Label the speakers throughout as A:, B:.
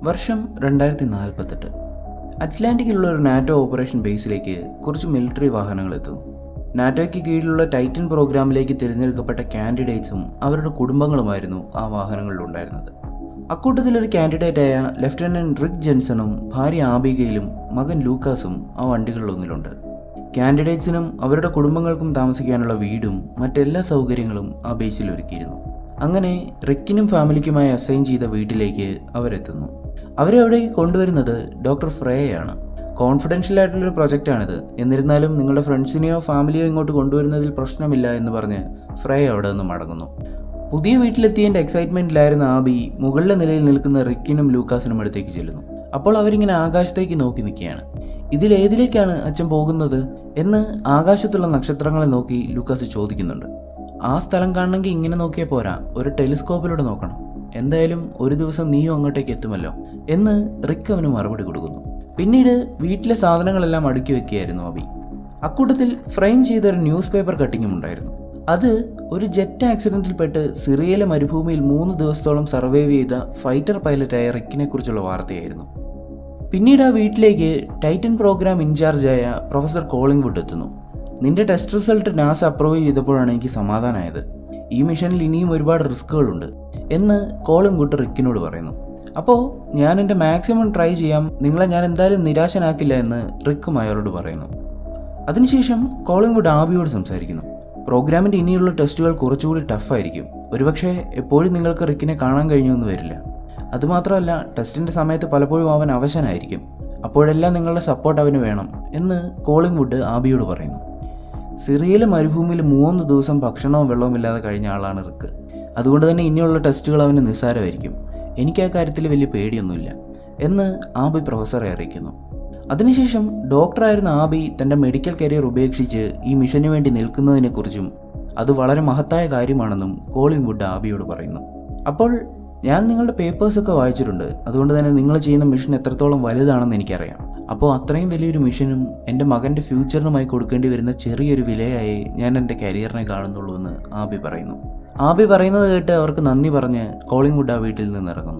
A: വർഷം രണ്ടായിരത്തി നാൽപ്പത്തെട്ട് അറ്റ്ലാന്റിക്കിലുള്ള ഒരു നാറ്റോ ഓപ്പറേഷൻ ബേസിലേക്ക് കുറച്ച് മിലിറ്ററി വാഹനങ്ങൾ എത്തുന്നു നാറ്റോയ്ക്ക് കീഴിലുള്ള ടൈറ്റൻ പ്രോഗ്രാമിലേക്ക് തിരഞ്ഞെടുക്കപ്പെട്ട കാൻഡിഡേറ്റ്സും അവരുടെ കുടുംബങ്ങളുമായിരുന്നു ആ വാഹനങ്ങളിലുണ്ടായിരുന്നത് അക്കൂട്ടത്തിലൊരു കാൻഡിഡേറ്റായ ലെഫ്റ്റനന്റ് റിക് ജെൻസണും ഭാര്യ ആബികയിലും മകൻ ലൂക്കാസും ആ വണ്ടികളിലൊന്നിലുണ്ട് കാൻഡിഡേറ്റ്സിനും അവരുടെ കുടുംബങ്ങൾക്കും താമസിക്കാനുള്ള വീടും മറ്റെല്ലാ സൗകര്യങ്ങളും ആ ബേസിൽ ഒരുക്കിയിരുന്നു അങ്ങനെ റിക്കിനും ഫാമിലിക്കുമായി അസൈൻ ചെയ്ത വീട്ടിലേക്ക് അവരെത്തുന്നു അവരെ അവിടേക്ക് കൊണ്ടുവരുന്നത് ഡോക്ടർ ഫ്രേയാണ് കോൺഫിഡൻഷ്യൽ ആയിട്ടുള്ളൊരു പ്രൊജക്റ്റാണിത് എന്നിരുന്നാലും നിങ്ങളുടെ ഫ്രണ്ട്സിനെയോ ഫാമിലിയോ ഇങ്ങോട്ട് കൊണ്ടുവരുന്നതിൽ പ്രശ്നമില്ല എന്ന് പറഞ്ഞ് ഫ്രേ അവിടെ നിന്ന് മടങ്ങുന്നു പുതിയ വീട്ടിലെത്തിയതിൻ്റെ എക്സൈറ്റ്മെൻറ്റിലായിരുന്ന ആബി മുകളിലെ നിലയിൽ നിൽക്കുന്ന റിക്കിനും ലൂക്കാസിനും അടുത്തേക്ക് ചെല്ലുന്നു അപ്പോൾ അവരിങ്ങനെ ആകാശത്തേക്ക് നോക്കി നിൽക്കുകയാണ് ഇതിലേതിലേക്കാണ് അച്ഛൻ പോകുന്നത് എന്ന് ആകാശത്തുള്ള നക്ഷത്രങ്ങളെ നോക്കി ലൂക്കാസ് ചോദിക്കുന്നുണ്ട് ആ സ്ഥലം കാണണമെങ്കിൽ ഇങ്ങനെ നോക്കിയാൽ പോരാ ഒരു ടെലിസ്കോപ്പിലൂടെ നോക്കണം എന്തായാലും ഒരു ദിവസം നീയും അങ്ങോട്ടേക്ക് എത്തുമല്ലോ എന്ന് റിക്ക് അവന് മറുപടി കൊടുക്കുന്നു പിന്നീട് വീട്ടിലെ സാധനങ്ങളെല്ലാം അടുക്കി വെക്കുകയായിരുന്നു അബി അക്കൂട്ടത്തിൽ ഫ്രെയിം ചെയ്ത ഒരു ന്യൂസ് പേപ്പർ കട്ടിങ്ങും ഉണ്ടായിരുന്നു അത് ഒരു ജെറ്റ് ആക്സിഡന്റിൽപ്പെട്ട് സിറിയയിലെ മരുഭൂമിയിൽ മൂന്ന് ദിവസത്തോളം സർവൈവ് ചെയ്ത ഫൈറ്റർ പൈലറ്റായ റിക്കിനെ കുറിച്ചുള്ള വാർത്തയായിരുന്നു പിന്നീട് ആ വീട്ടിലേക്ക് ടൈറ്റൻ പ്രോഗ്രാം ഇൻചാർജായ പ്രൊഫസർ കോളിംഗ്വുഡ് എത്തുന്നു നിന്റെ ടെസ്റ്റ് റിസൾട്ട് നാസ അപ്രൂവ് ചെയ്തപ്പോഴാണ് എനിക്ക് സമാധാനമായത് ഈ മിഷനിൽ ഇനിയും ഒരുപാട് റിസ്കുകളുണ്ട് എന്ന് കോളിംഗ്വുഡ് റിക്കിനോട് പറയുന്നു അപ്പോൾ ഞാൻ എൻ്റെ മാക്സിമം ട്രൈ ചെയ്യാം നിങ്ങളെ ഞാൻ എന്തായാലും നിരാശനാക്കില്ല എന്ന് റിക്കും അയാളോട് പറയുന്നു അതിനുശേഷം കോളിംഗ്വുഡ് ആബിയോട് സംസാരിക്കുന്നു പ്രോഗ്രാമിൻ്റെ ഇനിയുള്ള ടെസ്റ്റുകൾ കുറച്ചുകൂടി ടഫായിരിക്കും ഒരുപക്ഷെ എപ്പോഴും നിങ്ങൾക്ക് റിക്കിനെ കാണാൻ കഴിഞ്ഞൊന്നും വരില്ല അതുമാത്രമല്ല ടെസ്റ്റിൻ്റെ സമയത്ത് പലപ്പോഴും അവൻ അവശനായിരിക്കും അപ്പോഴെല്ലാം നിങ്ങളുടെ സപ്പോർട്ട് അവന് വേണം എന്ന് കോളിംഗ്വുഡ് ആബിയോട് പറയുന്നു സിറിയയിലെ മരുഭൂമിയിൽ മൂന്ന് ദിവസം ഭക്ഷണവും വെള്ളവും ഇല്ലാതെ കഴിഞ്ഞ ആളാണ് റിക്ക് അതുകൊണ്ട് തന്നെ ഇനിയുള്ള ടെസ്റ്റുകൾ അവന് നിസ്സാരമായിരിക്കും എനിക്ക് ആ കാര്യത്തിൽ വലിയ പേടിയൊന്നുമില്ല എന്ന് ആബി പ്രൊഫസറെ അറിയിക്കുന്നു അതിനുശേഷം ഡോക്ടറായിരുന്ന ആബി തൻ്റെ മെഡിക്കൽ കരിയർ ഉപേക്ഷിച്ച് ഈ മിഷന് വേണ്ടി നിൽക്കുന്നതിനെക്കുറിച്ചും അത് വളരെ മഹത്തായ കാര്യമാണെന്നും കോളിംഗ്വുഡ് ആബിയോട് പറയുന്നു അപ്പോൾ ഞാൻ നിങ്ങളുടെ പേപ്പേഴ്സൊക്കെ വായിച്ചിട്ടുണ്ട് അതുകൊണ്ട് തന്നെ നിങ്ങൾ ചെയ്യുന്ന മിഷൻ എത്രത്തോളം വലുതാണെന്ന് എനിക്കറിയാം അപ്പോൾ അത്രയും വലിയൊരു മിഷനും എൻ്റെ മകൻ്റെ ഫ്യൂച്ചറിനുമായി കൊടുക്കേണ്ടി വരുന്ന ചെറിയൊരു വിലയായി ഞാൻ എൻ്റെ കരിയറിനെ കാണുന്നുള്ളൂ എന്ന് ആബി പറയുന്നു ആബി പറയുന്നത് കേട്ട് അവർക്ക് നന്ദി പറഞ്ഞ് കോളിംഗ്വുഡ് ആ വീട്ടിൽ നിന്ന് ഇറങ്ങുന്നു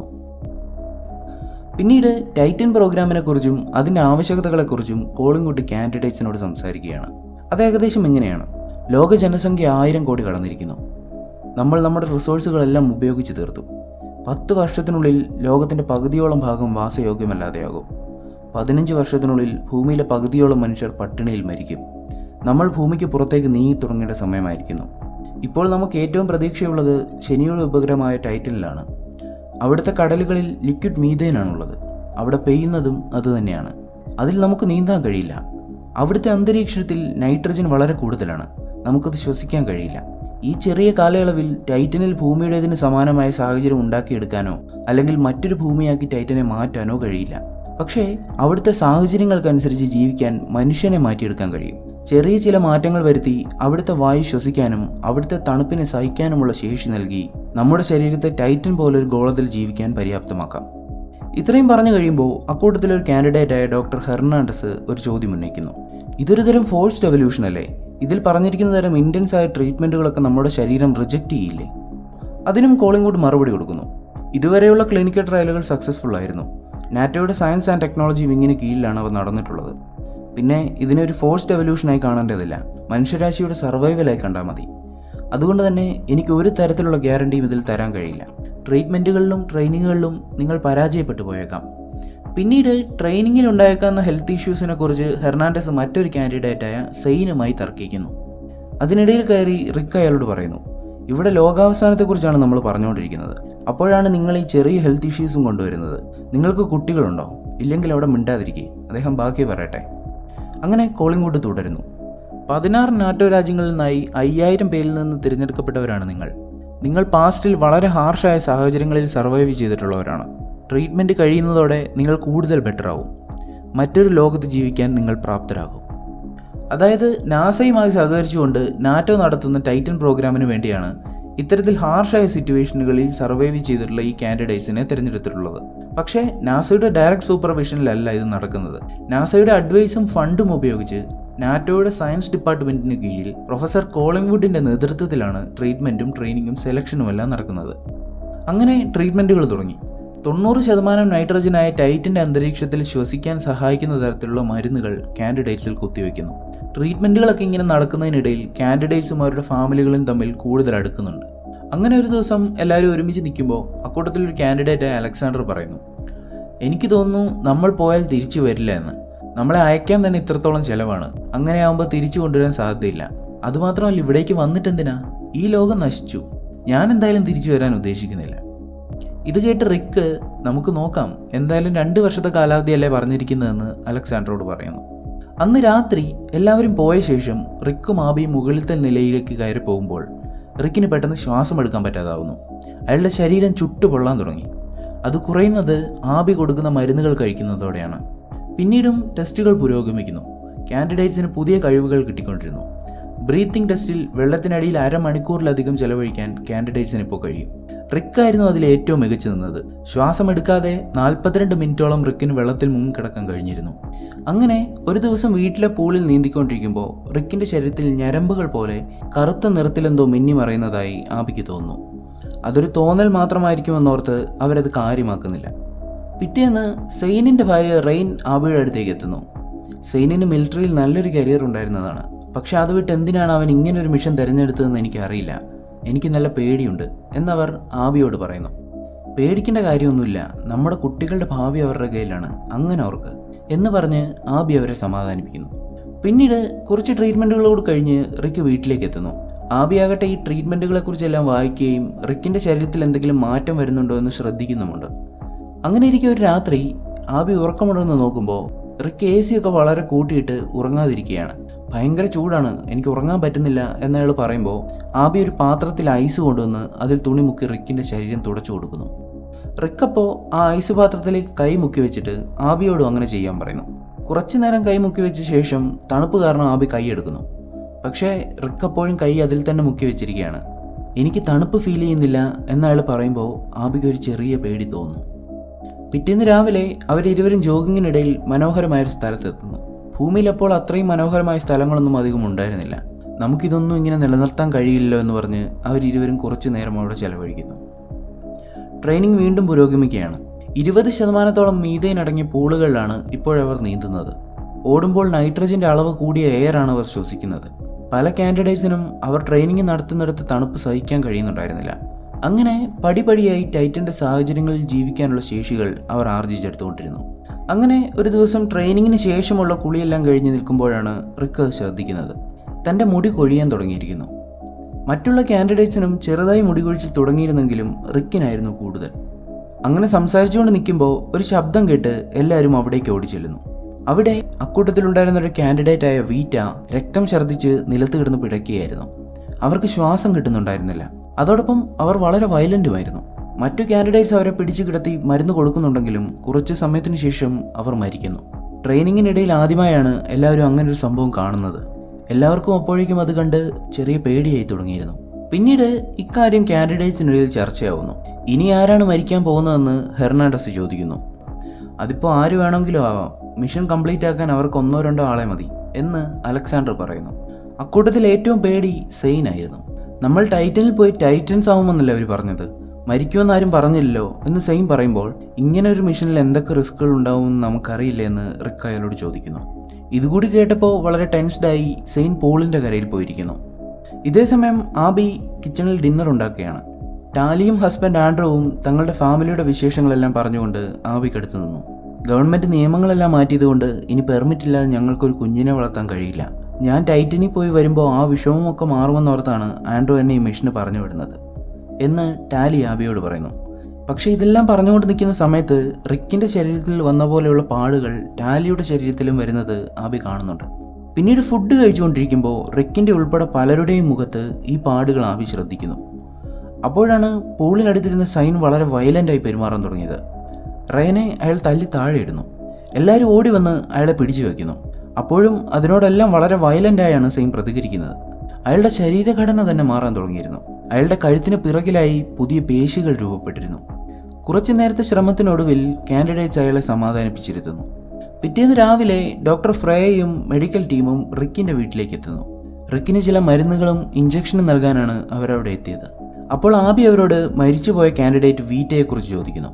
A: പിന്നീട് ടൈറ്റൻ പ്രോഗ്രാമിനെ കുറിച്ചും അതിൻ്റെ ആവശ്യകതകളെക്കുറിച്ചും കോളിംഗ്വുഡ് കാൻഡിഡേറ്റ്സിനോട് സംസാരിക്കുകയാണ് അത് ഏകദേശം ഇങ്ങനെയാണ് ലോക ജനസംഖ്യ ആയിരം കോടി കടന്നിരിക്കുന്നു നമ്മൾ നമ്മുടെ റിസോഴ്സുകളെല്ലാം ഉപയോഗിച്ച് തീർത്തു പത്ത് വർഷത്തിനുള്ളിൽ ലോകത്തിൻ്റെ പകുതിയോളം ഭാഗം വാസയോഗ്യമല്ലാതെയാകും പതിനഞ്ച് വർഷത്തിനുള്ളിൽ ഭൂമിയിലെ പകുതിയോളം മനുഷ്യർ പട്ടിണിയിൽ മരിക്കും നമ്മൾ ഭൂമിക്ക് പുറത്തേക്ക് നീങ്ങി തുടങ്ങേണ്ട സമയമായിരിക്കുന്നു ഇപ്പോൾ നമുക്ക് ഏറ്റവും പ്രതീക്ഷയുള്ളത് ശനിയുടെ ഉപഗ്രഹമായ ടൈറ്റനിലാണ് അവിടുത്തെ കടലുകളിൽ ലിക്വിഡ് മീതേനാണുള്ളത് അവിടെ പെയ്യുന്നതും അതുതന്നെയാണ് അതിൽ നമുക്ക് നീന്താൻ കഴിയില്ല അവിടുത്തെ അന്തരീക്ഷത്തിൽ നൈട്രജൻ വളരെ കൂടുതലാണ് നമുക്കത് ശ്വസിക്കാൻ കഴിയില്ല ഈ ചെറിയ കാലയളവിൽ ടൈറ്റനിൽ ഭൂമിയുടേതിന് സമാനമായ സാഹചര്യം ഉണ്ടാക്കിയെടുക്കാനോ അല്ലെങ്കിൽ മറ്റൊരു ഭൂമിയാക്കി ടൈറ്റനെ മാറ്റാനോ കഴിയില്ല പക്ഷേ അവിടുത്തെ സാഹചര്യങ്ങൾക്കനുസരിച്ച് ജീവിക്കാൻ മനുഷ്യനെ മാറ്റിയെടുക്കാൻ കഴിയും ചെറിയ ചില മാറ്റങ്ങൾ വരുത്തി അവിടുത്തെ വായു ശ്വസിക്കാനും അവിടുത്തെ തണുപ്പിനെ സഹിക്കാനുമുള്ള ശേഷി നൽകി നമ്മുടെ ശരീരത്തെ ടൈറ്റൻ പോലൊരു ഗോളത്തിൽ ജീവിക്കാൻ പര്യാപ്തമാക്കാം ഇത്രയും പറഞ്ഞു കഴിയുമ്പോൾ അക്കൂട്ടത്തിലൊരു കാൻഡിഡേറ്റായ ഡോക്ടർ ഹെർണാണ്ടസ് ഒരു ചോദ്യം ഉന്നയിക്കുന്നു ഇതൊരു തരം ഫോഴ്സ് റെവല്യൂഷൻ അല്ലേ ഇതിൽ പറഞ്ഞിരിക്കുന്ന തരം ഇൻറ്റൻസ് ആയ ട്രീറ്റ്മെൻറ്റുകളൊക്കെ നമ്മുടെ ശരീരം റിജക്റ്റ് ചെയ്യില്ലേ അതിനും കോളിംഗ്വുഡ് മറുപടി കൊടുക്കുന്നു ഇതുവരെയുള്ള ക്ലിനിക്കൽ ട്രയലുകൾ സക്സസ്ഫുൾ ആയിരുന്നു നാറ്റോയുടെ സയൻസ് ആൻഡ് ടെക്നോളജി വിങ്ങിന് കീഴിലാണ് അവ നടന്നിട്ടുള്ളത് പിന്നെ ഇതിനെ ഒരു ഫോഴ്സ് ഡെവല്യൂഷനായി കാണേണ്ടതില്ല മനുഷ്യരാശിയുടെ സർവൈവലായി കണ്ടാൽ മതി അതുകൊണ്ട് തന്നെ എനിക്ക് ഒരു തരത്തിലുള്ള ഗ്യാരണ്ടിയും ഇതിൽ തരാൻ കഴിയില്ല ട്രീറ്റ്മെൻറ്റുകളിലും ട്രെയിനിങ്ങുകളിലും നിങ്ങൾ പരാജയപ്പെട്ടു പോയേക്കാം പിന്നീട് ട്രെയിനിങ്ങിൽ ഉണ്ടായേക്കാവുന്ന ഹെൽത്ത് ഇഷ്യൂസിനെ കുറിച്ച് ഹെർണാണ്ടസ് മറ്റൊരു കാൻഡിഡേറ്റായ സെയിനുമായി തർക്കിക്കുന്നു അതിനിടയിൽ കയറി റിക്ക് അയാളോട് പറയുന്നു ഇവിടെ ലോകാവസാനത്തെക്കുറിച്ചാണ് നമ്മൾ പറഞ്ഞുകൊണ്ടിരിക്കുന്നത് അപ്പോഴാണ് നിങ്ങൾ ഈ ചെറിയ ഹെൽത്ത് ഇഷ്യൂസും കൊണ്ടുവരുന്നത് നിങ്ങൾക്ക് കുട്ടികളുണ്ടോ ഇല്ലെങ്കിൽ അവിടെ മിണ്ടാതിരിക്കുക അദ്ദേഹം ബാക്കി പറയട്ടെ അങ്ങനെ കോളിംഗ്വുഡ് തുടരുന്നു പതിനാറ് നാറ്റോ രാജ്യങ്ങളിൽ നിന്നായി അയ്യായിരം പേരിൽ നിന്ന് തിരഞ്ഞെടുക്കപ്പെട്ടവരാണ് നിങ്ങൾ നിങ്ങൾ പാസ്റ്റിൽ വളരെ ഹാർഷായ സാഹചര്യങ്ങളിൽ സർവൈവ് ചെയ്തിട്ടുള്ളവരാണ് ട്രീറ്റ്മെൻറ്റ് കഴിയുന്നതോടെ നിങ്ങൾ കൂടുതൽ ബെറ്റർ ആവും മറ്റൊരു ലോകത്ത് ജീവിക്കാൻ നിങ്ങൾ പ്രാപ്തരാകും അതായത് നാസയുമായി സഹകരിച്ചുകൊണ്ട് നാറ്റോ നടത്തുന്ന ടൈറ്റൻ പ്രോഗ്രാമിന് വേണ്ടിയാണ് ഇത്തരത്തിൽ ഹാർഷായ സിറ്റുവേഷനുകളിൽ സർവൈവ് ചെയ്തിട്ടുള്ള ഈ കാൻഡിഡേറ്റ്സിനെ തിരഞ്ഞെടുത്തിട്ടുള്ളത് പക്ഷേ നാസയുടെ ഡയറക്റ്റ് സൂപ്പർവിഷനിലല്ല ഇത് നടക്കുന്നത് നാസയുടെ അഡ്വൈസും ഫണ്ടും ഉപയോഗിച്ച് നാറ്റോയുടെ സയൻസ് ഡിപ്പാർട്ട്മെന്റിന് കീഴിൽ പ്രൊഫസർ കോളിംഗ്വുഡിന്റെ നേതൃത്വത്തിലാണ് ട്രീറ്റ്മെന്റും ട്രെയിനിങ്ങും സെലക്ഷനും എല്ലാം നടക്കുന്നത് അങ്ങനെ ട്രീറ്റ്മെന്റുകൾ തുടങ്ങി തൊണ്ണൂറ് ശതമാനം നൈട്രജനായ ടൈറ്റിൻ്റെ അന്തരീക്ഷത്തിൽ ശ്വസിക്കാൻ സഹായിക്കുന്ന തരത്തിലുള്ള മരുന്നുകൾ കാൻഡിഡേറ്റ്സിൽ കുത്തിവെക്കുന്നു ട്രീറ്റ്മെൻറ്റുകളൊക്കെ ഇങ്ങനെ നടക്കുന്നതിനിടയിൽ കാൻഡിഡേറ്റ്സും അവരുടെ ഫാമിലികളും തമ്മിൽ കൂടുതൽ അടുക്കുന്നുണ്ട് അങ്ങനെ ഒരു ദിവസം എല്ലാവരും ഒരുമിച്ച് നിൽക്കുമ്പോൾ അക്കൂട്ടത്തിൽ ഒരു കാൻഡിഡേറ്റ് അലക്സാണ്ടർ പറയുന്നു എനിക്ക് തോന്നുന്നു നമ്മൾ പോയാൽ തിരിച്ചു വരില്ല എന്ന് നമ്മളെ അയക്കാൻ തന്നെ ഇത്രത്തോളം ചിലവാണ് അങ്ങനെയാവുമ്പോൾ തിരിച്ചു കൊണ്ടുവരാൻ സാധ്യതയില്ല അതുമാത്രമല്ല ഇവിടേക്ക് വന്നിട്ടെന്തിനാ ഈ ലോകം നശിച്ചു ഞാൻ എന്തായാലും തിരിച്ചു വരാൻ ഉദ്ദേശിക്കുന്നില്ല ഇത് കേട്ട് റിക്ക് നമുക്ക് നോക്കാം എന്തായാലും രണ്ട് വർഷത്തെ കാലാവധിയല്ലേ പറഞ്ഞിരിക്കുന്നതെന്ന് അലക്സാണ്ടറോട് പറയുന്നു അന്ന് രാത്രി എല്ലാവരും പോയ ശേഷം റിക്കും ആബിയും മുകളിലത്തെ നിലയിലേക്ക് കയറി പോകുമ്പോൾ റിക്കിന് പെട്ടെന്ന് ശ്വാസം എടുക്കാൻ പറ്റാതാവുന്നു അയാളുടെ ശരീരം ചുട്ടുപൊള്ളാൻ തുടങ്ങി അത് കുറയുന്നത് ആബി കൊടുക്കുന്ന മരുന്നുകൾ കഴിക്കുന്നതോടെയാണ് പിന്നീടും ടെസ്റ്റുകൾ പുരോഗമിക്കുന്നു കാൻഡിഡേറ്റ്സിന് പുതിയ കഴിവുകൾ കിട്ടിക്കൊണ്ടിരുന്നു ബ്രീത്തിങ് ടെസ്റ്റിൽ വെള്ളത്തിനടിയിൽ അരമണിക്കൂറിലധികം ചെലവഴിക്കാൻ കാൻഡിഡേറ്റ്സിന് ഇപ്പോൾ കഴിയും റിക്കായിരുന്നു അതിൽ ഏറ്റവും മികച്ചു നിന്നത് ശ്വാസം എടുക്കാതെ നാൽപ്പത്തിരണ്ട് മിനിറ്റോളം റിക്കിന് വെള്ളത്തിൽ മുങ്ങിക്കിടക്കാൻ കഴിഞ്ഞിരുന്നു അങ്ങനെ ഒരു ദിവസം വീട്ടിലെ പൂളിൽ നീന്തിക്കൊണ്ടിരിക്കുമ്പോൾ റിക്കിന്റെ ശരീരത്തിൽ ഞരമ്പുകൾ പോലെ കറുത്ത നിറത്തിലെന്തോ മിന്നി മറയുന്നതായി ആബിക്ക് തോന്നുന്നു അതൊരു തോന്നൽ മാത്രമായിരിക്കുമെന്നോർത്ത് അവരത് കാര്യമാക്കുന്നില്ല പിറ്റേന്ന് സെയിനിന്റെ ഭാര്യ റെയിൻ ആബിയുടെ അടുത്തേക്ക് എത്തുന്നു സെയിനിന് മിലിറ്ററിയിൽ നല്ലൊരു കരിയർ ഉണ്ടായിരുന്നതാണ് പക്ഷെ അത് വിട്ട് എന്തിനാണ് അവൻ ഇങ്ങനൊരു മിഷൻ തിരഞ്ഞെടുത്തതെന്ന് എനിക്കറിയില്ല എനിക്ക് നല്ല പേടിയുണ്ട് എന്നവർ ആബിയോട് പറയുന്നു പേടിക്കേണ്ട കാര്യമൊന്നുമില്ല നമ്മുടെ കുട്ടികളുടെ ഭാവി അവരുടെ കയ്യിലാണ് അങ്ങനെ അവർക്ക് എന്ന് പറഞ്ഞ് ആബി അവരെ സമാധാനിപ്പിക്കുന്നു പിന്നീട് കുറച്ച് ട്രീറ്റ്മെൻറ്റുകളോട് കഴിഞ്ഞ് റിക്ക് വീട്ടിലേക്ക് എത്തുന്നു ആബിയാകട്ടെ ഈ ട്രീറ്റ്മെൻറ്റുകളെ കുറിച്ചെല്ലാം വായിക്കുകയും റിക്കിൻ്റെ ശരീരത്തിൽ എന്തെങ്കിലും മാറ്റം വരുന്നുണ്ടോ എന്ന് ശ്രദ്ധിക്കുന്നുമുണ്ട് അങ്ങനെ ഇരിക്കെ ഒരു രാത്രി ആബി ഉറക്കമുണ്ടെന്ന് നോക്കുമ്പോൾ റിക്ക് എ സി ഒക്കെ വളരെ കൂട്ടിയിട്ട് ഉറങ്ങാതിരിക്കുകയാണ് ഭയങ്കര ചൂടാണ് എനിക്ക് ഉറങ്ങാൻ പറ്റുന്നില്ല എന്നയാൾ പറയുമ്പോൾ ആബി ഒരു പാത്രത്തിൽ ഐസ് കൊണ്ടുവന്ന് അതിൽ തുണി മുക്കി റിക്കിൻ്റെ ശരീരം തുടച്ചു കൊടുക്കുന്നു റിക്കപ്പോൾ ആ ഐസ് പാത്രത്തിലേക്ക് കൈ മുക്കി വെച്ചിട്ട് ആബിയോടും അങ്ങനെ ചെയ്യാൻ പറയുന്നു കുറച്ചു നേരം കൈ മുക്കി വെച്ച ശേഷം തണുപ്പ് കാരണം ആബി കൈ എടുക്കുന്നു പക്ഷേ റിക്ക് അപ്പോഴും കൈ അതിൽ തന്നെ മുക്കി വെച്ചിരിക്കുകയാണ് എനിക്ക് തണുപ്പ് ഫീൽ ചെയ്യുന്നില്ല എന്നയാൾ പറയുമ്പോൾ ആബിക്ക് ഒരു ചെറിയ പേടി തോന്നുന്നു പിറ്റേന്ന് രാവിലെ അവരിരുവരും ജോഗിങ്ങിനിടയിൽ മനോഹരമായൊരു സ്ഥലത്തെത്തുന്നു ഭൂമിയിൽ അപ്പോൾ അത്രയും മനോഹരമായ സ്ഥലങ്ങളൊന്നും അധികം ഉണ്ടായിരുന്നില്ല നമുക്കിതൊന്നും ഇങ്ങനെ നിലനിർത്താൻ കഴിയില്ലല്ലോ എന്ന് പറഞ്ഞ് അവരിരുവരും കുറച്ചു നേരം അവിടെ ചെലവഴിക്കുന്നു ട്രെയിനിങ് വീണ്ടും പുരോഗമിക്കുകയാണ് ഇരുപത് ശതമാനത്തോളം മീതേൻ അടങ്ങിയ പൂളുകളിലാണ് ഇപ്പോഴവർ നീന്തുന്നത് ഓടുമ്പോൾ നൈട്രജന്റെ അളവ് കൂടിയ എയറാണ് അവർ ശ്വസിക്കുന്നത് പല കാൻഡിഡേറ്റ്സിനും അവർ ട്രെയിനിങ് നടത്തുന്നിടത്ത് തണുപ്പ് സഹിക്കാൻ കഴിയുന്നുണ്ടായിരുന്നില്ല അങ്ങനെ പടിപടിയായി ടൈറ്റന്റെ സാഹചര്യങ്ങളിൽ ജീവിക്കാനുള്ള ശേഷികൾ അവർ ആർജിച്ചെടുത്തുകൊണ്ടിരുന്നു അങ്ങനെ ഒരു ദിവസം ട്രെയിനിങ്ങിന് ശേഷമുള്ള കുളിയെല്ലാം കഴിഞ്ഞ് നിൽക്കുമ്പോഴാണ് റിക്ക് അത് ശ്രദ്ധിക്കുന്നത് തൻ്റെ മുടി കൊഴിയാൻ തുടങ്ങിയിരിക്കുന്നു മറ്റുള്ള കാൻഡിഡേറ്റ്സിനും ചെറുതായി മുടി കൊഴിച്ചിൽ തുടങ്ങിയിരുന്നെങ്കിലും റിക്കിനായിരുന്നു കൂടുതൽ അങ്ങനെ സംസാരിച്ചുകൊണ്ട് നിൽക്കുമ്പോൾ ഒരു ശബ്ദം കേട്ട് എല്ലാവരും അവിടേക്ക് ഓടിച്ചെല്ലുന്നു അവിടെ അക്കൂട്ടത്തിലുണ്ടായിരുന്ന ഒരു കാൻഡിഡേറ്റായ വീറ്റ രക്തം ഛർദ്ദിച്ച് നിലത്ത് കിടന്ന് പിടയ്ക്കുകയായിരുന്നു അവർക്ക് ശ്വാസം കിട്ടുന്നുണ്ടായിരുന്നില്ല അതോടൊപ്പം അവർ വളരെ വയലന്റുമായിരുന്നു മറ്റു കാൻഡിഡേറ്റ്സ് അവരെ പിടിച്ചു കിടത്തി മരുന്ന് കൊടുക്കുന്നുണ്ടെങ്കിലും കുറച്ച് സമയത്തിന് ശേഷം അവർ മരിക്കുന്നു ട്രെയിനിങ്ങിനിടയിൽ ആദ്യമായാണ് എല്ലാവരും അങ്ങനെ ഒരു സംഭവം കാണുന്നത് എല്ലാവർക്കും അപ്പോഴേക്കും അത് കണ്ട് ചെറിയ പേടിയായി തുടങ്ങിയിരുന്നു പിന്നീട് ഇക്കാര്യം കാൻഡിഡേറ്റ്സിനിടയിൽ ചർച്ചയാവുന്നു ഇനി ആരാണ് മരിക്കാൻ പോകുന്നതെന്ന് ഹെർണാണ്ടസ് ചോദിക്കുന്നു അതിപ്പോൾ ആര് വേണമെങ്കിലും ആവാം മിഷൻ കംപ്ലീറ്റ് ആക്കാൻ അവർക്ക് ഒന്നോ രണ്ടോ ആളെ മതി എന്ന് അലക്സാണ്ടർ പറയുന്നു അക്കൂട്ടത്തിൽ ഏറ്റവും പേടി സെയിൻ ആയിരുന്നു നമ്മൾ ടൈറ്റനിൽ പോയി ടൈറ്റൻസ് ആവുമെന്നല്ല അവർ പറഞ്ഞത് മരിക്കുമെന്ന് ആരും പറഞ്ഞില്ലല്ലോ എന്ന് സെയിൻ പറയുമ്പോൾ ഇങ്ങനെ ഒരു മിഷനിൽ എന്തൊക്കെ റിസ്കുകൾ ഉണ്ടാവുമെന്ന് നമുക്കറിയില്ല എന്ന് റിക്ക് അയാളോട് ചോദിക്കുന്നു ഇതുകൂടി കേട്ടപ്പോൾ വളരെ ടെൻസ്ഡായി സെയിൻ പോളിൻ്റെ കരയിൽ പോയിരിക്കുന്നു ഇതേസമയം ആബി കിച്ചണിൽ ഡിന്നർ ഉണ്ടാക്കുകയാണ് ടാലിയും ഹസ്ബൻഡ് ആൻഡ്രോവും തങ്ങളുടെ ഫാമിലിയുടെ വിശേഷങ്ങളെല്ലാം പറഞ്ഞുകൊണ്ട് ആബിക്കടുത്ത് നിന്നു ഗവൺമെന്റ് നിയമങ്ങളെല്ലാം മാറ്റിയതുകൊണ്ട് ഇനി പെർമിറ്റ് ഇല്ലാതെ ഞങ്ങൾക്കൊരു കുഞ്ഞിനെ വളർത്താൻ കഴിയില്ല ഞാൻ ടൈറ്റനിൽ പോയി വരുമ്പോൾ ആ വിഷമമൊക്കെ മാറുമെന്നോർത്താണ് ആൻഡ്രോ എന്നെ ഈ മിഷന് പറഞ്ഞു വിടുന്നത് എന്ന് ടാലി ആബിയോട് പറയുന്നു പക്ഷേ ഇതെല്ലാം പറഞ്ഞുകൊണ്ട് നിൽക്കുന്ന സമയത്ത് റിക്കിന്റെ ശരീരത്തിൽ വന്ന പോലെയുള്ള പാടുകൾ ടാലിയുടെ ശരീരത്തിലും വരുന്നത് ആബി കാണുന്നുണ്ട് പിന്നീട് ഫുഡ് കഴിച്ചുകൊണ്ടിരിക്കുമ്പോൾ റിക്കിന്റെ ഉൾപ്പെടെ പലരുടെയും മുഖത്ത് ഈ പാടുകൾ ആബി ശ്രദ്ധിക്കുന്നു അപ്പോഴാണ് പൂളിനടുത്തിരുന്ന സൈൻ വളരെ വയലൻ്റായി പെരുമാറാൻ തുടങ്ങിയത് റയനെ അയാൾ തല്ലി താഴെ ഇടുന്നു എല്ലാവരും ഓടി വന്ന് അയാളെ പിടിച്ചു വയ്ക്കുന്നു അപ്പോഴും അതിനോടെല്ലാം വളരെ വയലൻ്റായാണ് സൈൻ പ്രതികരിക്കുന്നത് അയാളുടെ ശരീരഘടന തന്നെ മാറാൻ തുടങ്ങിയിരുന്നു അയാളുടെ കഴുത്തിന് പിറകിലായി പുതിയ പേശികൾ രൂപപ്പെട്ടിരുന്നു കുറച്ചു നേരത്തെ ശ്രമത്തിനൊടുവിൽ കാൻഡിഡേറ്റ്സ് അയാളെ സമാധാനിപ്പിച്ചിരുത്തുന്നു പിറ്റേന്ന് രാവിലെ ഡോക്ടർ ഫ്രേയും മെഡിക്കൽ ടീമും റിക്കിന്റെ വീട്ടിലേക്ക് എത്തുന്നു റിക്കിന് ചില മരുന്നുകളും ഇഞ്ചക്ഷനും നൽകാനാണ് അവരവിടെ എത്തിയത് അപ്പോൾ ആബി അവരോട് മരിച്ചുപോയ കാൻഡിഡേറ്റ് വീറ്റയെക്കുറിച്ച് ചോദിക്കുന്നു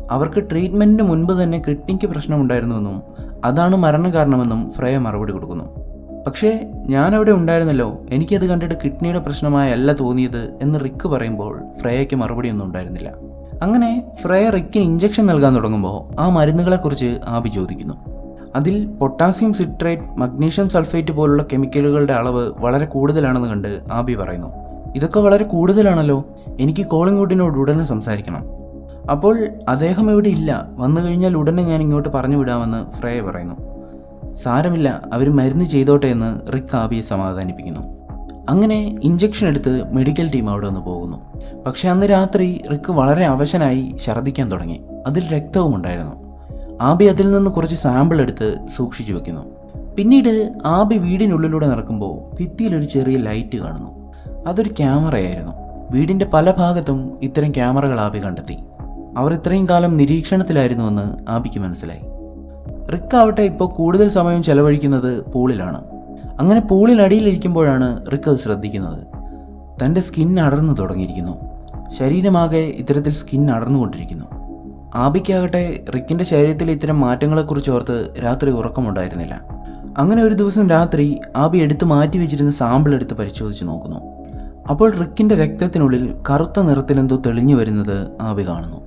A: അവർക്ക് ട്രീറ്റ്മെന്റിന് മുൻപ് തന്നെ കിഡ്നിക്ക് പ്രശ്നമുണ്ടായിരുന്നുവെന്നും അതാണ് മരണകാരണമെന്നും ഫ്രയ മറുപടി കൊടുക്കുന്നു പക്ഷേ ഞാൻ അവിടെ ഉണ്ടായിരുന്നല്ലോ എനിക്കത് കണ്ടിട്ട് കിഡ്നിയുടെ പ്രശ്നമായല്ല തോന്നിയത് എന്ന് റിക്ക് പറയുമ്പോൾ ഫ്രയയ്ക്ക് മറുപടിയൊന്നും ഉണ്ടായിരുന്നില്ല അങ്ങനെ ഫ്രയ റിക്കിന് ഇഞ്ചക്ഷൻ നൽകാൻ തുടങ്ങുമ്പോൾ ആ മരുന്നുകളെക്കുറിച്ച് ആബി ചോദിക്കുന്നു അതിൽ പൊട്ടാസ്യം സിട്രേറ്റ് മഗ്നീഷ്യം സൾഫേറ്റ് പോലുള്ള കെമിക്കലുകളുടെ അളവ് വളരെ കൂടുതലാണെന്ന് കണ്ട് ആബി പറയുന്നു ഇതൊക്കെ വളരെ കൂടുതലാണല്ലോ എനിക്ക് കോളിംഗ്വുഡിനോട് ഉടനെ സംസാരിക്കണം അപ്പോൾ അദ്ദേഹം ഇവിടെ ഇല്ല വന്നു കഴിഞ്ഞാൽ ഉടനെ ഞാൻ ഇങ്ങോട്ട് പറഞ്ഞു വിടാമെന്ന് ഫ്രയ പറയുന്നു സാരമില്ല അവർ മരുന്ന് ചെയ്തോട്ടെ എന്ന് റിക്ക് ആബിയെ സമാധാനിപ്പിക്കുന്നു അങ്ങനെ ഇഞ്ചക്ഷൻ എടുത്ത് മെഡിക്കൽ ടീം അവിടെ നിന്ന് പോകുന്നു പക്ഷെ അന്ന് രാത്രി റിക്ക് വളരെ അവശനായി ഛർദ്ദിക്കാൻ തുടങ്ങി അതിൽ രക്തവും ഉണ്ടായിരുന്നു ആബി അതിൽ നിന്ന് കുറച്ച് സാമ്പിൾ എടുത്ത് സൂക്ഷിച്ചു വെക്കുന്നു പിന്നീട് ആബി വീടിനുള്ളിലൂടെ നടക്കുമ്പോൾ ഭിത്തിയിൽ ഒരു ചെറിയ ലൈറ്റ് കാണുന്നു അതൊരു ക്യാമറയായിരുന്നു വീടിന്റെ പല ഭാഗത്തും ഇത്തരം ക്യാമറകൾ ആബി കണ്ടെത്തി അവർ ഇത്രയും കാലം നിരീക്ഷണത്തിലായിരുന്നുവെന്ന് ആബിക്ക് മനസ്സിലായി റിക്ക് ആവട്ടെ ഇപ്പോൾ കൂടുതൽ സമയം ചെലവഴിക്കുന്നത് പൂളിലാണ് അങ്ങനെ പൂളിനടിയിലിരിക്കുമ്പോഴാണ് റിക്ക് അത് ശ്രദ്ധിക്കുന്നത് തൻ്റെ സ്കിൻ അടർന്നു തുടങ്ങിയിരിക്കുന്നു ശരീരമാകെ ഇത്തരത്തിൽ സ്കിൻ അടർന്നുകൊണ്ടിരിക്കുന്നു ആബിക്കാകട്ടെ റിക്കിൻ്റെ ശരീരത്തിൽ ഇത്തരം മാറ്റങ്ങളെക്കുറിച്ച് ഓർത്ത് രാത്രി ഉറക്കമുണ്ടായിരുന്നില്ല അങ്ങനെ ഒരു ദിവസം രാത്രി ആബി എടുത്ത് മാറ്റി വെച്ചിരുന്ന സാമ്പിൾ എടുത്ത് പരിശോധിച്ച് നോക്കുന്നു അപ്പോൾ റിക്കിൻ്റെ രക്തത്തിനുള്ളിൽ കറുത്ത നിറത്തിലെന്തോ തെളിഞ്ഞു വരുന്നത് ആബി കാണുന്നു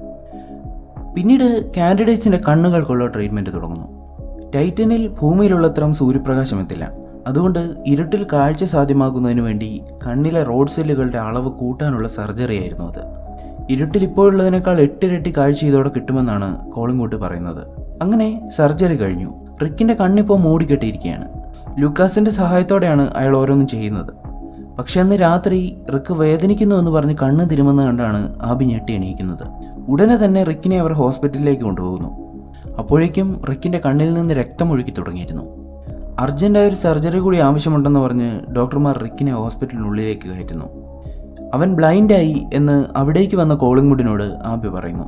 A: പിന്നീട് കാൻഡിഡേറ്റ്സിന്റെ കണ്ണുകൾക്കുള്ള ട്രീറ്റ്മെന്റ് തുടങ്ങുന്നു ടൈറ്റനിൽ ഭൂമിയിലുള്ളത്രയും സൂര്യപ്രകാശം എത്തില്ല അതുകൊണ്ട് ഇരുട്ടിൽ കാഴ്ച സാധ്യമാക്കുന്നതിന് വേണ്ടി കണ്ണിലെ റോഡ് സെല്ലുകളുടെ അളവ് കൂട്ടാനുള്ള സർജറി ആയിരുന്നു അത് ഇരുട്ടിൽ ഇപ്പോഴുള്ളതിനേക്കാൾ എട്ടിരട്ടി കാഴ്ച ഇതോടെ കിട്ടുമെന്നാണ് കോളിംഗൂട്ട് പറയുന്നത് അങ്ങനെ സർജറി കഴിഞ്ഞു റിക്കിന്റെ കണ്ണിപ്പോൾ മൂടിക്കെട്ടിയിരിക്കുകയാണ് ലുക്കാസിന്റെ സഹായത്തോടെയാണ് അയാൾ ഓരോന്നും ചെയ്യുന്നത് പക്ഷെ അന്ന് രാത്രി റിക്ക് വേദനിക്കുന്നു എന്ന് പറഞ്ഞ് കണ്ണ് തിരുമെന്ന് കണ്ടാണ് ആബി ഞെട്ടി എണീക്കുന്നത് ഉടനെ തന്നെ റിക്കിനെ അവർ ഹോസ്പിറ്റലിലേക്ക് കൊണ്ടുപോകുന്നു അപ്പോഴേക്കും റിക്കിന്റെ കണ്ണിൽ നിന്ന് രക്തം ഒഴുകി തുടങ്ങിയിരുന്നു അർജന്റായ ഒരു സർജറി കൂടി ആവശ്യമുണ്ടെന്ന് പറഞ്ഞ് ഡോക്ടർമാർ റിക്കിനെ ഹോസ്പിറ്റലിനുള്ളിലേക്ക് കയറ്റുന്നു അവൻ ബ്ലൈൻഡായി എന്ന് അവിടേക്ക് വന്ന കോളിംഗ്വുഡിനോട് ആബി പറയുന്നു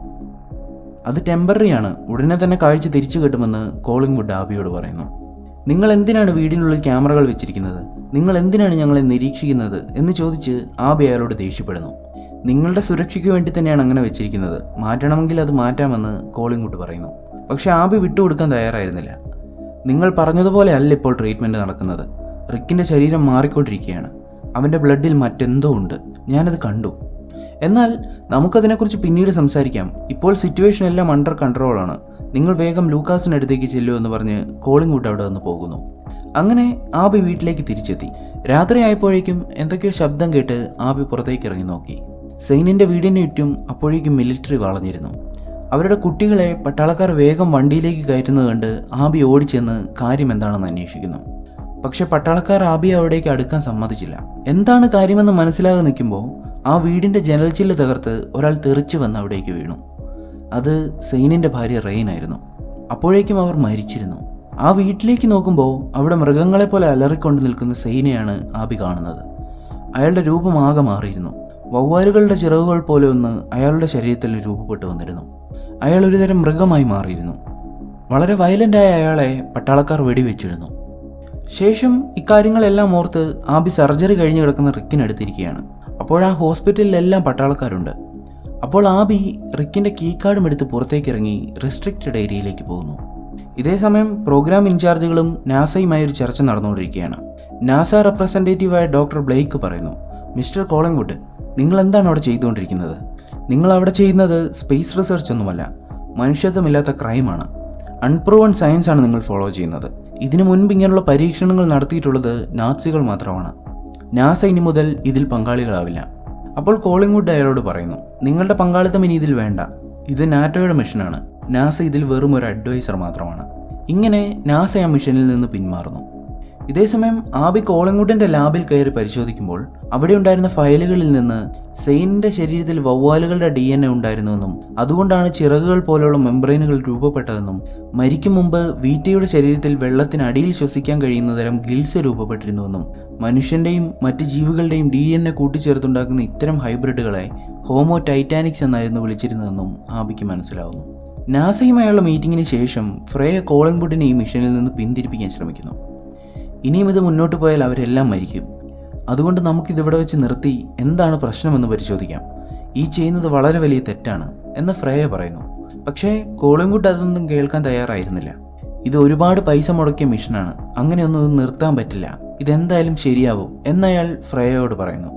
A: അത് ടെമ്പററി ആണ് ഉടനെ തന്നെ കാഴ്ച തിരിച്ചു കിട്ടുമെന്ന് കോളിംഗ്വുഡ് ആബിയോട് പറയുന്നു നിങ്ങൾ എന്തിനാണ് വീടിനുള്ളിൽ ക്യാമറകൾ വെച്ചിരിക്കുന്നത് നിങ്ങൾ എന്തിനാണ് ഞങ്ങളെ നിരീക്ഷിക്കുന്നത് എന്ന് ചോദിച്ച് ആബി അയാളോട് ദേഷ്യപ്പെടുന്നു നിങ്ങളുടെ സുരക്ഷയ്ക്ക് വേണ്ടി തന്നെയാണ് അങ്ങനെ വെച്ചിരിക്കുന്നത് മാറ്റണമെങ്കിൽ അത് മാറ്റാമെന്ന് കോളിംഗ്വുഡ് പറയുന്നു പക്ഷെ ആബി വിട്ടുകൊടുക്കാൻ തയ്യാറായിരുന്നില്ല നിങ്ങൾ പറഞ്ഞതുപോലെ അല്ല ഇപ്പോൾ ട്രീറ്റ്മെൻറ്റ് നടക്കുന്നത് റിക്കിൻ്റെ ശരീരം മാറിക്കൊണ്ടിരിക്കുകയാണ് അവൻ്റെ ബ്ലഡിൽ മറ്റെന്തോ ഉണ്ട് ഞാനത് കണ്ടു എന്നാൽ നമുക്കതിനെക്കുറിച്ച് പിന്നീട് സംസാരിക്കാം ഇപ്പോൾ സിറ്റുവേഷൻ എല്ലാം അണ്ടർ കൺട്രോളാണ് നിങ്ങൾ വേഗം ലൂക്കാസിനടുത്തേക്ക് ചെല്ലൂ എന്ന് പറഞ്ഞ് കോളിംഗ്വുഡ് അവിടെ നിന്ന് പോകുന്നു അങ്ങനെ ആബി വീട്ടിലേക്ക് തിരിച്ചെത്തി രാത്രിയായപ്പോഴേക്കും എന്തൊക്കെയോ ശബ്ദം കേട്ട് ആബി പുറത്തേക്ക് ഇറങ്ങി നോക്കി സെയിനിന്റെ വീടിന് ചുറ്റും അപ്പോഴേക്കും മിലിറ്ററി വളഞ്ഞിരുന്നു അവരുടെ കുട്ടികളെ പട്ടാളക്കാർ വേഗം വണ്ടിയിലേക്ക് കയറ്റുന്നത് കണ്ട് ആബി ഓടിച്ചെന്ന് കാര്യം എന്താണെന്ന് അന്വേഷിക്കുന്നു പക്ഷെ പട്ടാളക്കാർ ആബിയെ അവിടേക്ക് അടുക്കാൻ സമ്മതിച്ചില്ല എന്താണ് കാര്യമെന്ന് മനസ്സിലാകാതെ നിൽക്കുമ്പോൾ ആ വീടിന്റെ ജനൽ ചില്ല് തകർത്ത് ഒരാൾ തെറിച്ചു വന്ന് അവിടേക്ക് വീണു അത് സെയിനിന്റെ ഭാര്യ റെയിൻ ആയിരുന്നു അപ്പോഴേക്കും അവർ മരിച്ചിരുന്നു ആ വീട്ടിലേക്ക് നോക്കുമ്പോൾ അവിടെ മൃഗങ്ങളെ പോലെ അലറിക്കൊണ്ട് നിൽക്കുന്ന സെയിനെയാണ് ആബി കാണുന്നത് അയാളുടെ രൂപം ആകെ മാറിയിരുന്നു വവ്വാലുകളുടെ ചിറകുകൾ പോലെ ഒന്ന് അയാളുടെ ശരീരത്തിൽ രൂപപ്പെട്ടു വന്നിരുന്നു അയാൾ ഒരുതരം മൃഗമായി മാറിയിരുന്നു വളരെ വയലൻ്റായ അയാളെ പട്ടാളക്കാർ വെടിവെച്ചിരുന്നു ശേഷം ഇക്കാര്യങ്ങളെല്ലാം ഓർത്ത് ആബി സർജറി കഴിഞ്ഞ് കിടക്കുന്ന റിക്കിനടുത്തിരിക്കുകയാണ് അപ്പോൾ ആ ഹോസ്പിറ്റലിലെല്ലാം പട്ടാളക്കാരുണ്ട് അപ്പോൾ ആബി റിക്കിന്റെ കീ കാർഡും എടുത്ത് പുറത്തേക്ക് ഇറങ്ങി റെസ്ട്രിക്റ്റഡ് ഏരിയയിലേക്ക് പോകുന്നു ഇതേസമയം പ്രോഗ്രാം ഇൻചാർജുകളും നാസയുമായി ഒരു ചർച്ച നടന്നുകൊണ്ടിരിക്കുകയാണ് നാസ റെപ്രസെൻറ്റേറ്റീവായ ഡോക്ടർ ബ്ലേക്ക് പറയുന്നു മിസ്റ്റർ കോളംകുട്ട് നിങ്ങൾ എന്താണ് അവിടെ ചെയ്തുകൊണ്ടിരിക്കുന്നത് നിങ്ങൾ അവിടെ ചെയ്യുന്നത് സ്പേസ് റിസർച്ച് ഒന്നുമല്ല മനുഷ്യത്വമില്ലാത്ത ക്രൈമാണ് അൺപ്രൂവൺ സയൻസ് ആണ് നിങ്ങൾ ഫോളോ ചെയ്യുന്നത് ഇതിനു മുൻപ് ഇങ്ങനെയുള്ള പരീക്ഷണങ്ങൾ നടത്തിയിട്ടുള്ളത് നാസികൾ മാത്രമാണ് നാസ ഇനി മുതൽ ഇതിൽ പങ്കാളികളാവില്ല അപ്പോൾ കോളിംഗ്വുഡ് അയാളോട് പറയുന്നു നിങ്ങളുടെ പങ്കാളിത്തം ഇനി ഇതിൽ വേണ്ട ഇത് നാറ്റോയുടെ മിഷനാണ് നാസ ഇതിൽ വെറും ഒരു അഡ്വൈസർ മാത്രമാണ് ഇങ്ങനെ നാസ ആ മിഷനിൽ നിന്ന് പിന്മാറുന്നു ഇതേസമയം ആബി കോളിംഗ്വുഡിന്റെ ലാബിൽ കയറി പരിശോധിക്കുമ്പോൾ അവിടെ ഉണ്ടായിരുന്ന ഫയലുകളിൽ നിന്ന് സെയിനിന്റെ ശരീരത്തിൽ വവ്വാലുകളുടെ ഡി എൻ എ ഉണ്ടായിരുന്നുവെന്നും അതുകൊണ്ടാണ് ചിറകുകൾ പോലെയുള്ള മെംബ്രെയിനുകൾ രൂപപ്പെട്ടതെന്നും മരിക്കും മുമ്പ് വീറ്റയുടെ ശരീരത്തിൽ വെള്ളത്തിനടിയിൽ ശ്വസിക്കാൻ കഴിയുന്ന തരം ഗിൽസ് രൂപപ്പെട്ടിരുന്നുവെന്നും മനുഷ്യന്റെയും മറ്റ് ജീവികളുടെയും ഡി എൻ എ കൂട്ടിച്ചേർത്തുണ്ടാക്കുന്ന ഇത്തരം ഹൈബ്രിഡുകളെ ഹോമോ ടൈറ്റാനിക്സ് എന്നായിരുന്നു വിളിച്ചിരുന്നതെന്നും ആബിക്ക് മനസ്സിലാവുന്നു നാസയുമായുള്ള മീറ്റിംഗിന് ശേഷം ഫ്രേയ കോളിംഗ്വുഡിനെ ഈ മിഷനിൽ നിന്ന് പിന്തിരിപ്പിക്കാൻ ശ്രമിക്കുന്നു ഇനിയും ഇത് മുന്നോട്ട് പോയാൽ അവരെല്ലാം മരിക്കും അതുകൊണ്ട് നമുക്കിതിവിടെ വെച്ച് നിർത്തി എന്താണ് പ്രശ്നമെന്ന് പരിശോധിക്കാം ഈ ചെയ്യുന്നത് വളരെ വലിയ തെറ്റാണ് എന്ന് ഫ്രേയ പറയുന്നു പക്ഷേ കോളിംഗ്വുഡ് അതൊന്നും കേൾക്കാൻ തയ്യാറായിരുന്നില്ല ഇത് ഒരുപാട് പൈസ മുടക്കിയ മിഷനാണ് അങ്ങനെയൊന്നും ഇത് നിർത്താൻ പറ്റില്ല ഇതെന്തായാലും ശരിയാവും എന്നയാൾ ഫ്രയോട് പറയുന്നു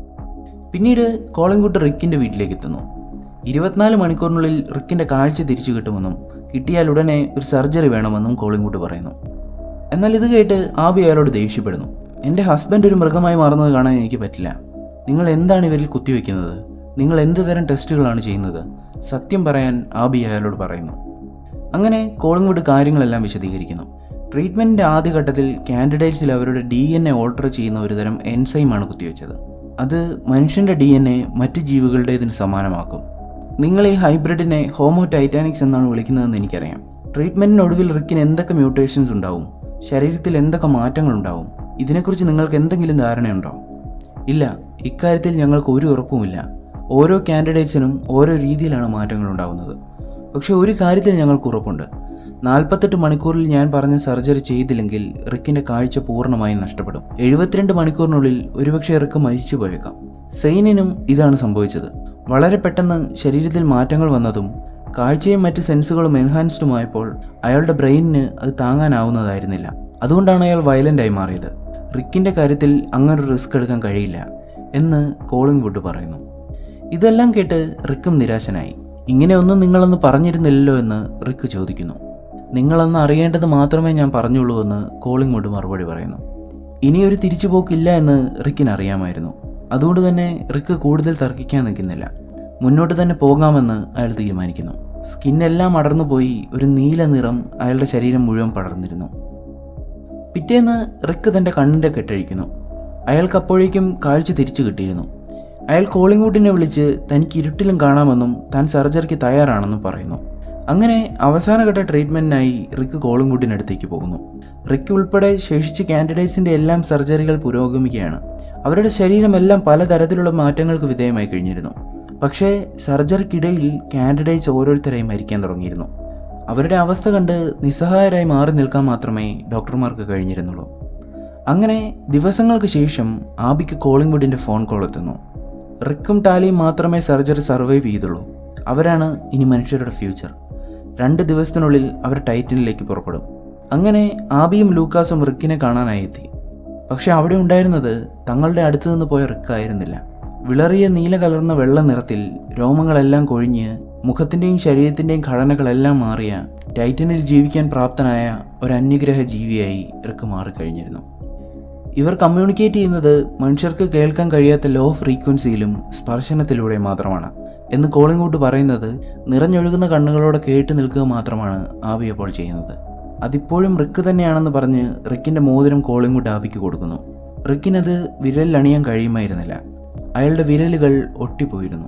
A: പിന്നീട് കോളിംഗ്വുഡ് റിക്കിൻ്റെ വീട്ടിലേക്ക് എത്തുന്നു ഇരുപത്തിനാല് മണിക്കൂറിനുള്ളിൽ റിക്കിൻ്റെ കാഴ്ച തിരിച്ചു കിട്ടുമെന്നും കിട്ടിയാൽ ഉടനെ ഒരു സർജറി വേണമെന്നും കോളിംഗ്വുഡ് പറയുന്നു എന്നാൽ ഇത് കേട്ട് ആബി അയാളോട് ദേഷ്യപ്പെടുന്നു എൻ്റെ ഹസ്ബൻഡ് ഒരു മൃഗമായി മാറുന്നത് കാണാൻ എനിക്ക് പറ്റില്ല നിങ്ങൾ എന്താണ് ഇവരിൽ കുത്തിവെക്കുന്നത് നിങ്ങൾ എന്ത് തരം ടെസ്റ്റുകളാണ് ചെയ്യുന്നത് സത്യം പറയാൻ ആബി അയാളോട് പറയുന്നു അങ്ങനെ കോളിംഗ്വുഡ് കാര്യങ്ങളെല്ലാം വിശദീകരിക്കുന്നു ട്രീറ്റ്മെൻറ്റിൻ്റെ ആദ്യഘട്ടത്തിൽ കാൻഡിഡേറ്റ്സിൽ അവരുടെ ഡി എൻ എ ഓൾട്ടർ ചെയ്യുന്ന ഒരുതരം എൻസൈമാണ് കുത്തിവെച്ചത് അത് മനുഷ്യൻ്റെ ഡി എൻ എ മറ്റ് ജീവികളുടേതിന് സമാനമാക്കും നിങ്ങൾ ഈ ഹൈബ്രിഡിനെ ഹോമോ ടൈറ്റാനിക്സ് എന്നാണ് വിളിക്കുന്നതെന്ന് എനിക്കറിയാം ട്രീറ്റ്മെൻറ്റിനൊടുവിൽ റിക്കിന് എന്തൊക്കെ മ്യൂട്ടേഷൻസ് ഉണ്ടാവും ശരീരത്തിൽ എന്തൊക്കെ മാറ്റങ്ങൾ ഉണ്ടാവും ഇതിനെക്കുറിച്ച് നിങ്ങൾക്ക് എന്തെങ്കിലും ധാരണയുണ്ടോ ഇല്ല ഇക്കാര്യത്തിൽ ഞങ്ങൾക്ക് ഒരു ഉറപ്പുമില്ല ഓരോ കാൻഡിഡേറ്റ്സിനും ഓരോ രീതിയിലാണ് മാറ്റങ്ങൾ ഉണ്ടാവുന്നത് പക്ഷേ ഒരു കാര്യത്തിൽ ഞങ്ങൾക്ക് ഉറപ്പുണ്ട് നാൽപ്പത്തെട്ട് മണിക്കൂറിൽ ഞാൻ പറഞ്ഞ സർജറി ചെയ്തില്ലെങ്കിൽ റിക്കിന്റെ കാഴ്ച പൂർണ്ണമായും നഷ്ടപ്പെടും എഴുപത്തിരണ്ട് മണിക്കൂറിനുള്ളിൽ ഒരുപക്ഷെ റിക്ക് മരിച്ചു പോയേക്കാം സെയിനിനും ഇതാണ് സംഭവിച്ചത് വളരെ പെട്ടെന്ന് ശരീരത്തിൽ മാറ്റങ്ങൾ വന്നതും കാഴ്ചയും മറ്റ് സെൻസുകളും എൻഹാൻസ്ഡുമായപ്പോൾ അയാളുടെ ബ്രെയിനിന് അത് താങ്ങാനാവുന്നതായിരുന്നില്ല അതുകൊണ്ടാണ് അയാൾ വയലൻ്റായി മാറിയത് റിക്കിന്റെ കാര്യത്തിൽ അങ്ങനൊരു റിസ്ക് എടുക്കാൻ കഴിയില്ല എന്ന് കോളിംഗ് വുഡ് പറയുന്നു ഇതെല്ലാം കേട്ട് റിക്കും നിരാശനായി ഇങ്ങനെയൊന്നും നിങ്ങളൊന്ന് പറഞ്ഞിരുന്നില്ലല്ലോ എന്ന് റിക്ക് ചോദിക്കുന്നു നിങ്ങളന്ന് അറിയേണ്ടത് മാത്രമേ ഞാൻ പറഞ്ഞുള്ളൂ എന്ന് കോളിംഗ് വുഡ് മറുപടി പറയുന്നു ഇനിയൊരു തിരിച്ചുപോക്കില്ല എന്ന് റിക്കിന് അറിയാമായിരുന്നു അതുകൊണ്ട് തന്നെ റിക്ക് കൂടുതൽ തർക്കിക്കാൻ നിൽക്കുന്നില്ല മുന്നോട്ട് തന്നെ പോകാമെന്ന് അയാൾ തീരുമാനിക്കുന്നു സ്കിന്നെല്ലാം അടർന്നു പോയി ഒരു നീല നിറം അയാളുടെ ശരീരം മുഴുവൻ പടർന്നിരുന്നു പിറ്റേന്ന് റിക്ക് തൻ്റെ കണ്ണിൻ്റെ കെട്ടഴിക്കുന്നു അയാൾക്ക് അപ്പോഴേക്കും കാഴ്ച തിരിച്ചു കിട്ടിയിരുന്നു അയാൾ കോളിംഗ്വുഡിനെ വിളിച്ച് തനിക്ക് ഇരുട്ടിലും കാണാമെന്നും താൻ സർജറിക്ക് തയ്യാറാണെന്നും പറയുന്നു അങ്ങനെ അവസാനഘട്ട ട്രീറ്റ്മെൻറ്റിനായി റിക്ക് കോളിംഗ്വുഡിനടുത്തേക്ക് പോകുന്നു റിക്ക് ഉൾപ്പെടെ ശേഷിച്ച കാൻഡിഡേറ്റ്സിൻ്റെ എല്ലാം സർജറികൾ പുരോഗമിക്കുകയാണ് അവരുടെ ശരീരമെല്ലാം പലതരത്തിലുള്ള മാറ്റങ്ങൾക്ക് വിധേയമായി കഴിഞ്ഞിരുന്നു പക്ഷേ സർജറിക്കിടയിൽ കാൻഡിഡേറ്റ്സ് ഓരോരുത്തരായി മരിക്കാൻ തുടങ്ങിയിരുന്നു അവരുടെ അവസ്ഥ കണ്ട് നിസ്സഹായരായി മാറി നിൽക്കാൻ മാത്രമേ ഡോക്ടർമാർക്ക് കഴിഞ്ഞിരുന്നുള്ളൂ അങ്ങനെ ദിവസങ്ങൾക്ക് ശേഷം ആബിക്ക് കോളിംഗ്വുഡിൻ്റെ ഫോൺ കോൾ എത്തുന്നു റിക്കും ടാലിയും മാത്രമേ സർജറി സർവൈവ് ചെയ്തുള്ളൂ അവരാണ് ഇനി മനുഷ്യരുടെ ഫ്യൂച്ചർ രണ്ട് ദിവസത്തിനുള്ളിൽ അവർ ടൈറ്റനിലേക്ക് പുറപ്പെടും അങ്ങനെ ആബിയും ലൂക്കാസും റിക്കിനെ കാണാനായി എത്തി പക്ഷെ അവിടെ ഉണ്ടായിരുന്നത് തങ്ങളുടെ അടുത്തു നിന്ന് പോയ റിക്കായിരുന്നില്ല വിളറിയ നീല കലർന്ന വെള്ള നിറത്തിൽ രോമങ്ങളെല്ലാം കൊഴിഞ്ഞ് മുഖത്തിൻ്റെയും ശരീരത്തിൻ്റെയും ഘടനകളെല്ലാം മാറിയ ടൈറ്റനിൽ ജീവിക്കാൻ പ്രാപ്തനായ ഒരു അന്യഗ്രഹ ജീവിയായി റിക്ക് മാറിക്കഴിഞ്ഞിരുന്നു ഇവർ കമ്മ്യൂണിക്കേറ്റ് ചെയ്യുന്നത് മനുഷ്യർക്ക് കേൾക്കാൻ കഴിയാത്ത ലോ ഫ്രീക്വൻസിയിലും സ്പർശനത്തിലൂടെ മാത്രമാണ് എന്ന് കോളിംഗ്വുഡ് പറയുന്നത് നിറഞ്ഞൊഴുകുന്ന കണ്ണുകളോടെ കേട്ട് നിൽക്കുക മാത്രമാണ് ആബി അപ്പോൾ ചെയ്യുന്നത് അതിപ്പോഴും റിക്ക് തന്നെയാണെന്ന് പറഞ്ഞ് റിക്കിൻ്റെ മോതിരം കോളിംഗ്വുഡ് ആബിക്ക് കൊടുക്കുന്നു റിക്കിനത് വിരലിൽ അണിയാൻ കഴിയുമായിരുന്നില്ല അയാളുടെ വിരലുകൾ ഒട്ടിപ്പോയിരുന്നു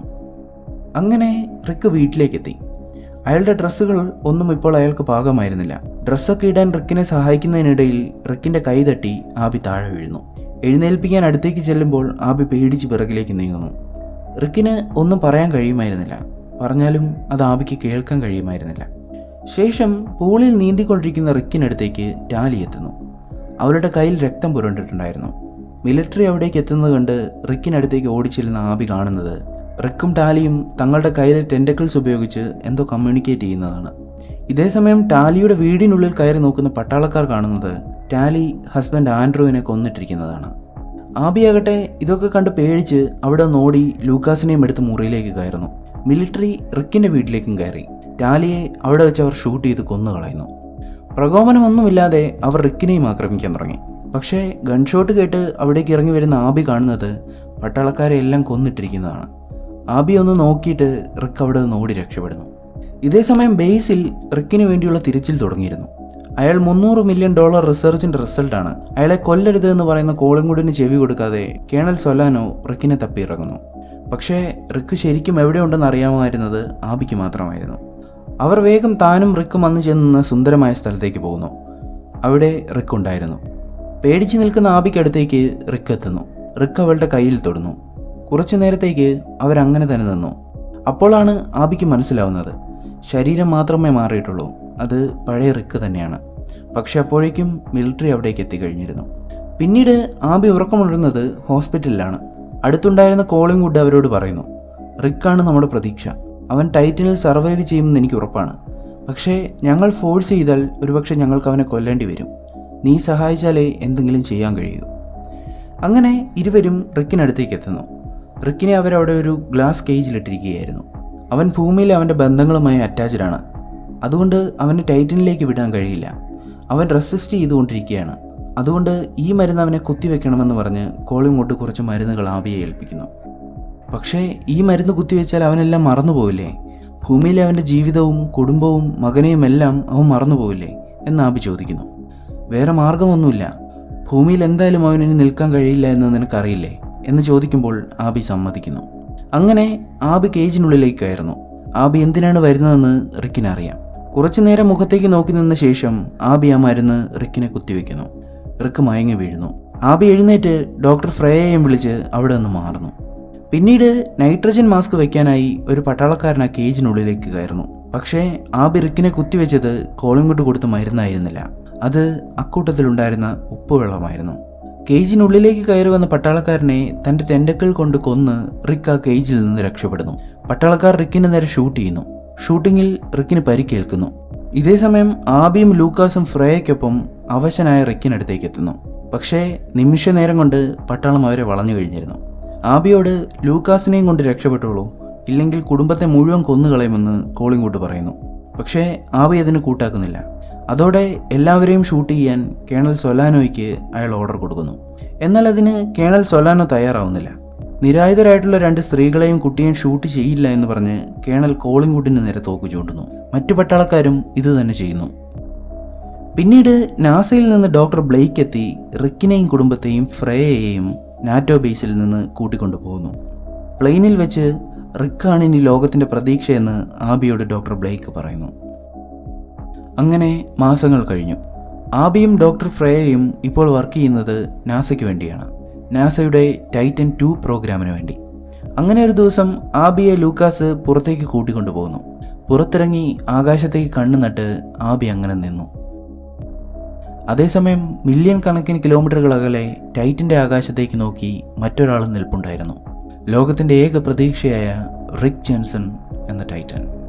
A: അങ്ങനെ റിക്ക് വീട്ടിലേക്കെത്തി അയാളുടെ ഡ്രസ്സുകൾ ഒന്നും ഇപ്പോൾ അയാൾക്ക് പാകമായിരുന്നില്ല ഡ്രസ്സൊക്കെ ഇടാൻ റിക്കിനെ സഹായിക്കുന്നതിനിടയിൽ റിക്കിന്റെ കൈ തട്ടി ആബി താഴെ വീഴുന്നു എഴുന്നേൽപ്പിക്കാൻ അടുത്തേക്ക് ചെല്ലുമ്പോൾ ആബി പേടിച്ച് പിറകിലേക്ക് നീങ്ങുന്നു റിക്കിന് ഒന്നും പറയാൻ കഴിയുമായിരുന്നില്ല പറഞ്ഞാലും അത് ആബിക്ക് കേൾക്കാൻ കഴിയുമായിരുന്നില്ല ശേഷം പൂളിൽ നീന്തിക്കൊണ്ടിരിക്കുന്ന റിക്കിനടുത്തേക്ക് ടാലി എത്തുന്നു അവരുടെ കയ്യിൽ രക്തം പുരണ്ടിട്ടുണ്ടായിരുന്നു മിലിറ്ററി അവിടേക്ക് എത്തുന്നത് കണ്ട് റിക്കിനടുത്തേക്ക് ഓടിച്ചെല്ലുന്ന ആബി കാണുന്നത് റിക്കും ടാലിയും തങ്ങളുടെ കയ്യിലെ ടെൻഡക്കിൾസ് ഉപയോഗിച്ച് എന്തോ കമ്മ്യൂണിക്കേറ്റ് ചെയ്യുന്നതാണ് ഇതേസമയം ടാലിയുടെ വീടിനുള്ളിൽ കയറി നോക്കുന്ന പട്ടാളക്കാർ കാണുന്നത് ടാലി ഹസ്ബൻഡ് ആൻഡ്രൂവിനെ കൊന്നിട്ടിരിക്കുന്നതാണ് ആബിയാകട്ടെ ഇതൊക്കെ കണ്ട് പേടിച്ച് അവിടെ നോടി ലൂക്കാസിനെയും എടുത്ത് മുറിയിലേക്ക് കയറുന്നു മിലിറ്ററി റിക്കിന്റെ വീട്ടിലേക്കും കയറി ടാലിയെ അവിടെ വെച്ച് അവർ ഷൂട്ട് ചെയ്ത് കൊന്നു കളയുന്നു പ്രകോപനമൊന്നുമില്ലാതെ അവർ റിക്കിനെയും ആക്രമിക്കാൻ തുടങ്ങി പക്ഷേ ഗൺഷോട്ട് കേട്ട് അവിടേക്ക് ഇറങ്ങി വരുന്ന ആബി കാണുന്നത് പട്ടാളക്കാരെ എല്ലാം കൊന്നിട്ടിരിക്കുന്നതാണ് ആബി ഒന്ന് നോക്കിയിട്ട് റിക്ക് അവിടെ നിന്ന് ഓടി രക്ഷപ്പെടുന്നു ഇതേസമയം ബേസിൽ റിക്കിന് വേണ്ടിയുള്ള തിരച്ചിൽ തുടങ്ങിയിരുന്നു അയാൾ മുന്നൂറ് മില്യൺ ഡോളർ റിസർച്ചിന്റെ റിസൾട്ടാണ് അയാളെ കൊല്ലരുത് എന്ന് പറയുന്ന കോളിംഗുഡിന് ചെവി കൊടുക്കാതെ കേണൽ സൊലാനോ റിക്കിനെ തപ്പിയിറങ്ങുന്നു പക്ഷേ റിക്ക് ശരിക്കും എവിടെയുണ്ടെന്ന് അറിയാമായിരുന്നത് ആബിക്ക് മാത്രമായിരുന്നു അവർ വേഗം താനും റിക്കും അന്ന് ചെന്ന് സുന്ദരമായ സ്ഥലത്തേക്ക് പോകുന്നു അവിടെ റിക്ക് ഉണ്ടായിരുന്നു പേടിച്ചു നിൽക്കുന്ന ആബിക്കടുത്തേക്ക് റിക്ക് എത്തുന്നു റിക്ക് അവളുടെ കയ്യിൽ തൊടുന്നു കുറച്ചു നേരത്തേക്ക് അവരങ്ങനെ തന്നെ നിന്നു അപ്പോഴാണ് ആബിക്ക് മനസ്സിലാവുന്നത് ശരീരം മാത്രമേ മാറിയിട്ടുള്ളൂ അത് പഴയ റിക്ക് തന്നെയാണ് പക്ഷെ അപ്പോഴേക്കും മിലിറ്ററി അവിടേക്ക് എത്തിക്കഴിഞ്ഞിരുന്നു പിന്നീട് ആബി ഉറക്കമുണരുന്നത് ഹോസ്പിറ്റലിലാണ് അടുത്തുണ്ടായിരുന്ന കോളിംഗ് വുഡ് അവരോട് പറയുന്നു റിക്കാണ് നമ്മുടെ പ്രതീക്ഷ അവൻ ടൈറ്റനിൽ സർവൈവ് ചെയ്യുമെന്ന് എനിക്ക് ഉറപ്പാണ് പക്ഷേ ഞങ്ങൾ ഫോഴ്സ് ചെയ്താൽ ഒരുപക്ഷെ ഞങ്ങൾക്ക് അവനെ കൊല്ലേണ്ടി വരും നീ സഹായിച്ചാലേ എന്തെങ്കിലും ചെയ്യാൻ കഴിയൂ അങ്ങനെ ഇരുവരും റിക്കിനടുത്തേക്ക് എത്തുന്നു റിക്കിനെ അവരവിടെ ഒരു ഗ്ലാസ് കേജിലിട്ടിരിക്കുകയായിരുന്നു അവൻ ഭൂമിയിൽ അവൻ്റെ ബന്ധങ്ങളുമായി അറ്റാച്ച്ഡ് ആണ് അതുകൊണ്ട് അവന് ടൈറ്റനിലേക്ക് വിടാൻ കഴിയില്ല അവൻ റെസിസ്റ്റ് ചെയ്തുകൊണ്ടിരിക്കുകയാണ് അതുകൊണ്ട് ഈ മരുന്ന് അവനെ കുത്തിവെക്കണമെന്ന് പറഞ്ഞ് കോളിങ്ങോട്ട് കുറച്ച് മരുന്നുകൾ ആബിയെ ഏൽപ്പിക്കുന്നു പക്ഷേ ഈ മരുന്ന് കുത്തിവെച്ചാൽ അവനെല്ലാം മറന്നുപോവില്ലേ ഭൂമിയിലെ അവൻ്റെ ജീവിതവും കുടുംബവും മകനെയും എല്ലാം അവൻ മറന്നുപോവില്ലേ എന്ന് ആബി ചോദിക്കുന്നു വേറെ മാർഗമൊന്നുമില്ല ഭൂമിയിൽ എന്തായാലും അവനിന് നിൽക്കാൻ കഴിയില്ല എന്ന് നിനക്കറിയില്ലേ എന്ന് ചോദിക്കുമ്പോൾ ആബി സമ്മതിക്കുന്നു അങ്ങനെ ആബി കേജിനുള്ളിലേക്ക് കയറുന്നു ആബി എന്തിനാണ് വരുന്നതെന്ന് റിക്കിനറിയാം കുറച്ചു നേരം മുഖത്തേക്ക് നോക്കി നിന്ന ശേഷം ആബി ആ മരുന്ന് റിക്കിനെ കുത്തിവെക്കുന്നു റിക്ക് മയങ്ങി വീഴുന്നു ആബി എഴുന്നേറ്റ് ഡോക്ടർ ഫ്രേയയും വിളിച്ച് അവിടെ നിന്ന് മാറുന്നു പിന്നീട് നൈട്രജൻ മാസ്ക് വെക്കാനായി ഒരു പട്ടാളക്കാരൻ ആ കേജിനുള്ളിലേക്ക് കയറുന്നു പക്ഷേ ആബി റിക്കിനെ കുത്തിവെച്ചത് കോളിംഗോട്ട് കൊടുത്ത മരുന്നായിരുന്നില്ല അത് അക്കൂട്ടത്തിലുണ്ടായിരുന്ന ഉപ്പുവെള്ളമായിരുന്നു കേജിനുള്ളിലേക്ക് കയറി വന്ന പട്ടാളക്കാരനെ തന്റെ ടെൻഡക്കിൾ കൊണ്ട് കൊന്ന് റിക്ക് ആ കേജിൽ നിന്ന് രക്ഷപ്പെടുന്നു പട്ടാളക്കാർ റിക്കിന് നേരെ ഷൂട്ട് ചെയ്യുന്നു ഷൂട്ടിങ്ങിൽ റിക്കിന് പരിക്കേൽക്കുന്നു ഇതേസമയം ആബിയും ലൂക്കാസും ഫ്രേയയ്ക്കൊപ്പം അവശനായ റിക്കിനടുത്തേക്ക് എത്തുന്നു പക്ഷേ നിമിഷ നേരം കൊണ്ട് പട്ടാളം അവരെ വളഞ്ഞു കഴിഞ്ഞിരുന്നു ആബിയോട് ലൂക്കാസിനെയും കൊണ്ട് രക്ഷപ്പെട്ടോളൂ ഇല്ലെങ്കിൽ കുടുംബത്തെ മുഴുവൻ കൊന്നുകളയുമെന്ന് കോളിംഗൂട്ട് പറയുന്നു പക്ഷേ ആബി അതിന് കൂട്ടാക്കുന്നില്ല അതോടെ എല്ലാവരെയും ഷൂട്ട് ചെയ്യാൻ കേണൽ സൊലാനോയ്ക്ക് അയാൾ ഓർഡർ കൊടുക്കുന്നു എന്നാൽ അതിന് കേണൽ സൊലാനോ തയ്യാറാവുന്നില്ല നിരായുധരായിട്ടുള്ള രണ്ട് സ്ത്രീകളെയും കുട്ടിയെയും ഷൂട്ട് ചെയ്യില്ല എന്ന് പറഞ്ഞ് കേണൽ കോളിംഗുഡിന് നേരെ തോക്ക് ചൂണ്ടുന്നു മറ്റു പട്ടാളക്കാരും ഇത് തന്നെ ചെയ്യുന്നു പിന്നീട് നാസയിൽ നിന്ന് ഡോക്ടർ ബ്ലേക്ക് എത്തി റിക്കിനെയും കുടുംബത്തെയും ഫ്രേയെയും നാറ്റോ ബേസിൽ നിന്ന് കൂട്ടിക്കൊണ്ടു പോകുന്നു പ്ലെയിനിൽ വെച്ച് റിക്കാണ് ഇനി ലോകത്തിന്റെ പ്രതീക്ഷയെന്ന് ആബിയോട് ഡോക്ടർ ബ്ലേക്ക് പറയുന്നു അങ്ങനെ മാസങ്ങൾ കഴിഞ്ഞു ആബിയും ഡോക്ടർ ഫ്രേയയും ഇപ്പോൾ വർക്ക് ചെയ്യുന്നത് നാസയ്ക്ക് വേണ്ടിയാണ് നാസയുടെ ടൈറ്റൻ ടു പ്രോഗ്രാമിന് വേണ്ടി അങ്ങനെ ഒരു ദിവസം ആബിയെ ലൂക്കാസ് പുറത്തേക്ക് കൂട്ടിക്കൊണ്ടുപോകുന്നു പുറത്തിറങ്ങി ആകാശത്തേക്ക് കണ്ണു നട്ട് ആബി അങ്ങനെ നിന്നു അതേസമയം മില്യൺ കണക്കിന് കിലോമീറ്ററുകൾ അകലെ ടൈറ്റിന്റെ ആകാശത്തേക്ക് നോക്കി മറ്റൊരാളും നിൽപ്പുണ്ടായിരുന്നു ലോകത്തിന്റെ ഏക പ്രതീക്ഷയായ റിക് ജെൻസൺ എന്ന ടൈറ്റൻ